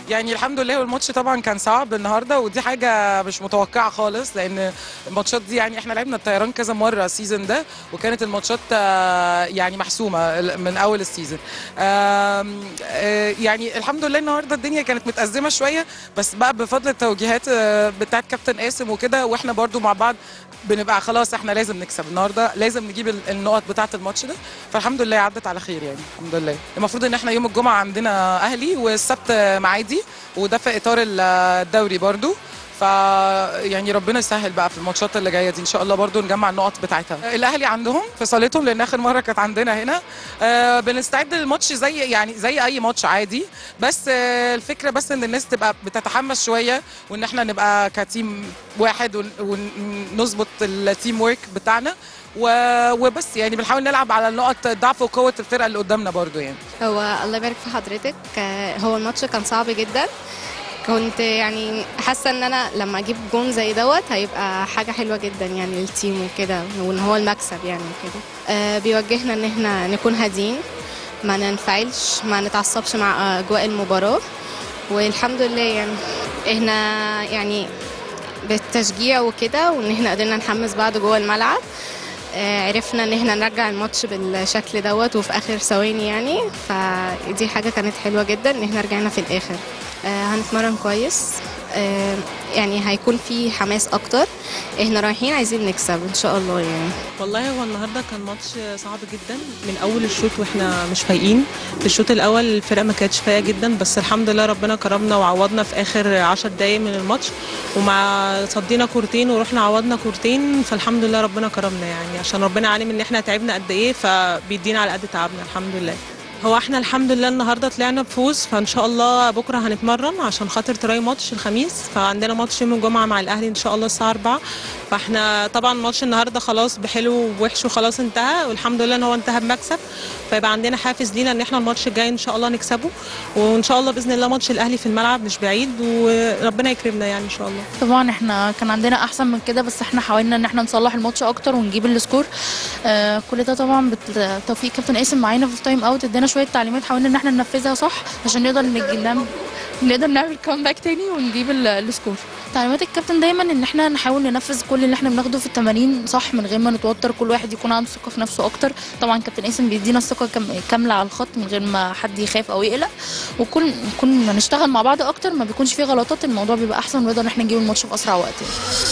يعني الحمد لله والماتش طبعا كان صعب النهارده ودي حاجه مش متوقعه خالص لان الماتشات دي يعني احنا لعبنا الطيران كذا مره السيزون ده وكانت الماتشات آه، يعني محسومه من اول السيزون آم، آه، يعني الحمد لله النهارده الدنيا كانت متأزمه شويه بس بقى بفضل التوجيهات آه، بتاعت كابتن قاسم وكده واحنا برضو مع بعض بنبقى خلاص احنا لازم نكسب النهارده لازم نجيب ال- النقط بتاعه الماتش ده فالحمد لله عدت على خير يعني الحمد لله المفروض ان احنا يوم الجمعه عندنا اهلي والسبت معادي وده في اطار ال- الدوري برضو ف يعني ربنا يسهل بقى في الماتشات اللي جايه دي ان شاء الله برضو نجمع النقط بتاعتها الاهلي عندهم في صالتهم لان اخر مره كانت عندنا هنا آه بنستعد للماتش زي يعني زي اي ماتش عادي بس آه الفكره بس ان الناس تبقى بتتحمس شويه وان احنا نبقى كتيم واحد ون- ونظبط التيم ورك بتاعنا و- وبس يعني بنحاول نلعب على نقط ضعف وقوه الفرقه اللي قدامنا برضو يعني هو الله يبارك في حضرتك آه، هو الماتش كان صعب جدا كنت يعني حاسه ان انا لما اجيب جون زي دوت هيبقى حاجه حلوه جدا يعني للتيم وكده وان هو المكسب يعني وكده آه، بيوجهنا ان احنا نكون هادين ما ننفعلش ما نتعصبش مع اجواء المباراه والحمد لله يعني احنا يعني بالتشجيع وكده وان احنا قدرنا نحمس بعض جوه الملعب آه، عرفنا ان احنا نرجع الماتش بالشكل دوت وفي اخر ثواني يعني فدي حاجه كانت حلوه جدا ان احنا رجعنا في الاخر آه، هنتمرن كويس آه، يعني هيكون في حماس اكتر احنا رايحين عايزين نكسب ان شاء الله يعني والله هو النهارده كان ماتش صعب جدا من اول الشوط واحنا مش فايقين في الشوط الاول الفرقه ما كانتش فايقه جدا بس الحمد لله ربنا كرمنا وعوضنا في اخر 10 دقايق من الماتش ومع صدينا كورتين ورحنا عوضنا كورتين فالحمد لله ربنا كرمنا يعني عشان ربنا عالم ان احنا تعبنا قد ايه فبيدينا على قد تعبنا الحمد لله هو احنا الحمد لله النهارده طلعنا بفوز فان شاء الله بكره هنتمرن عشان خاطر تراي ماتش الخميس فعندنا ماتش يوم الجمعه مع الاهلي ان شاء الله الساعه 4 فاحنا طبعا ماتش النهارده خلاص بحلو ووحش وخلاص انتهى والحمد لله ان هو انتهى بمكسب فيبقى عندنا حافز لينا ان احنا الماتش الجاي ان شاء الله نكسبه وان شاء الله باذن الله ماتش الاهلي في الملعب مش بعيد وربنا يكرمنا يعني ان شاء الله طبعا احنا كان عندنا احسن من كده بس احنا حاولنا ان احنا نصلح الماتش اكتر ونجيب السكور آه كل ده طبعا بتوفيق كابتن قاسم معانا في التايم اوت ادانا شويه تعليمات حاولنا ان احنا ننفذها صح عشان نقدر نج- نعمل نقدر نعمل كومباك تاني ونجيب ال- السكور تعليمات الكابتن دايما ان احنا نحاول ننفذ كل اللي احنا بناخده في التمارين صح من غير ما نتوتر كل واحد يكون عنده ثقه في نفسه اكتر طبعا كابتن قاسم بيدينا الثقه كام- كامله على الخط من غير ما حد يخاف او يقلق وكل نكون نشتغل مع بعض اكتر ما بيكونش فيه غلطات الموضوع بيبقى احسن ونقدر ان احنا نجيب الماتش في اسرع وقت يعني.